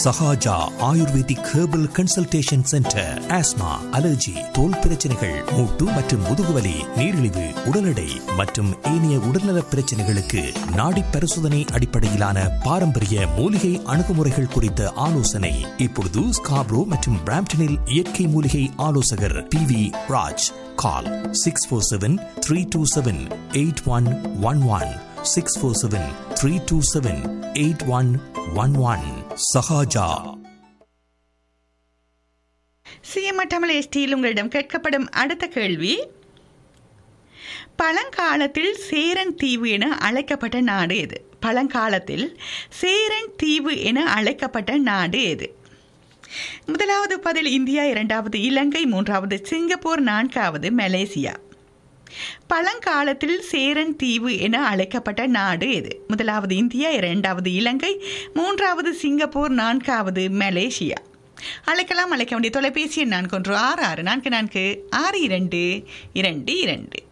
Sahaja ayurvedic herbal consultation centre asthma allergy தோல் பிரச்சனைகள் மூட்டு மற்றும் முதுகுவலி நீரிழிவு உடல் எடை மற்றும் ஏனைய உடல்நல பிரச்சனைகளுக்கு நாடி பரிசோதனை அடிப்படையிலான பாரம்பரிய மூலிகை அணுகுமுறைகள் குறித்த ஆலோசனை இப்பொழுது ஸ்காப்ரோ மற்றும் பிராம்டனில் இயற்கை மூலிகை ஆலோசகர் P V Raj call six four seven three two seven eight one one one six four seven three two seven eight one one one Sahaja சிஎம்எட்டமல் எஸ்டியில் உங்களிடம் கேட்கப்படும் அடுத்த கேள்வி பழங்காலத்தில் சேரன் தீவு என அழைக்கப்பட்ட நாடு எது பழங்காலத்தில் சேரன் தீவு என அழைக்கப்பட்ட நாடு எது முதலாவது பதில் இந்தியா இரண்டாவது இலங்கை மூன்றாவது சிங்கப்பூர் நான்காவது மலேசியா பழங்காலத்தில் சேரன் தீவு என அழைக்கப்பட்ட நாடு எது முதலாவது இந்தியா இரண்டாவது இலங்கை மூன்றாவது சிங்கப்பூர் நான்காவது மலேசியா அழைக்கலாம் அழைக்க வேண்டிய தொலைபேசி எண் நான்கு ஒன்று ஆறு ஆறு நான்கு நான்கு ஆறு இரண்டு இரண்டு இரண்டு